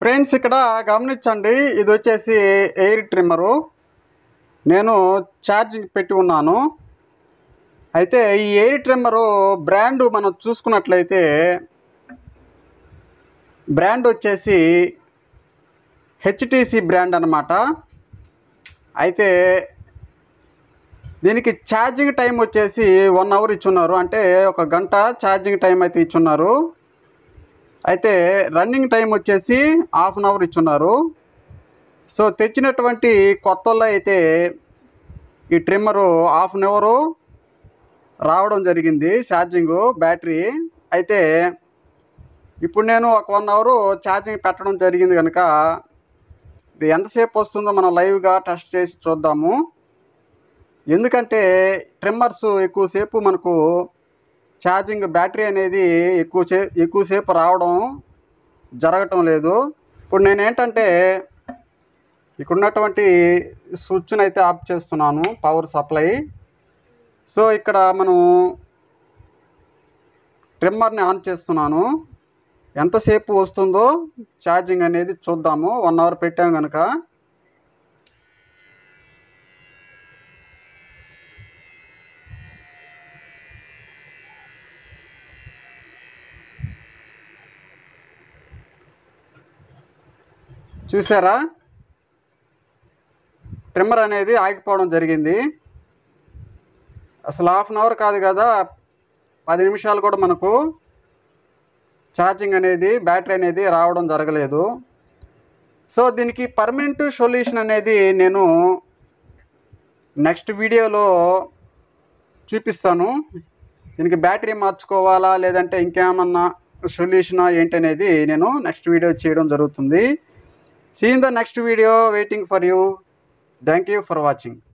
friends ఇక్కడ గమనించండి ఇది వచ్చేసి ఎయిర్ ట్రిమ్మరు నేను ఛార్జింగ్ పెట్టి ఉన్నాను అయితే ఈ ఎయిర్ ట్రిమ్మరు బ్రాండ్ మనం చూసుకున్నట్లయితే బ్రాండ్ వచ్చేసి హెచ్టిసి బ్రాండ్ అన్నమాట అయితే దీనికి ఛార్జింగ్ టైం వచ్చేసి వన్ అవర్ ఇచ్చున్నారు అంటే ఒక గంట ఛార్జింగ్ టైం అయితే ఇచ్చున్నారు అయితే రన్నింగ్ టైం వచ్చేసి హాఫ్ అన్ అవర్ ఇచ్చున్నారు సో తెచ్చినటువంటి కొత్తల్లో అయితే ఈ ట్రిమ్మరు హాఫ్ అన్ అవరు రావడం జరిగింది ఛార్జింగ్ బ్యాటరీ అయితే ఇప్పుడు నేను ఒక వన్ అవరు ఛార్జింగ్ పెట్టడం జరిగింది కనుక ఇది ఎంతసేపు వస్తుందో మనం లైవ్గా టెస్ట్ చేసి చూద్దాము ఎందుకంటే ట్రిమ్మర్స్ ఎక్కువసేపు మనకు ఛార్జింగ్ బ్యాటరీ అనేది ఎక్కువ చే ఎక్కువసేపు రావడం జరగటం లేదు ఇప్పుడు నేను ఏంటంటే ఇక్కడ ఉన్నటువంటి స్విచ్ని అయితే ఆఫ్ చేస్తున్నాను పవర్ సప్లై సో ఇక్కడ మనం ట్రిమ్మర్ని ఆన్ చేస్తున్నాను ఎంతసేపు వస్తుందో ఛార్జింగ్ అనేది చూద్దాము వన్ అవర్ పెట్టాం కనుక చూసారా ట్రిమ్మర్ అనేది ఆగిపోవడం జరిగింది అసలు హాఫ్ అన్ అవర్ కాదు కదా పది నిమిషాలు కూడా మనకు ఛార్జింగ్ అనేది బ్యాటరీ అనేది రావడం జరగలేదు సో దీనికి పర్మనెంట్ సొల్యూషన్ అనేది నేను నెక్స్ట్ వీడియోలో చూపిస్తాను దీనికి బ్యాటరీ మార్చుకోవాలా లేదంటే ఇంకేమన్నా సొల్యూషనా ఏంటనేది నేను నెక్స్ట్ వీడియో చేయడం జరుగుతుంది see in the next video waiting for you thank you for watching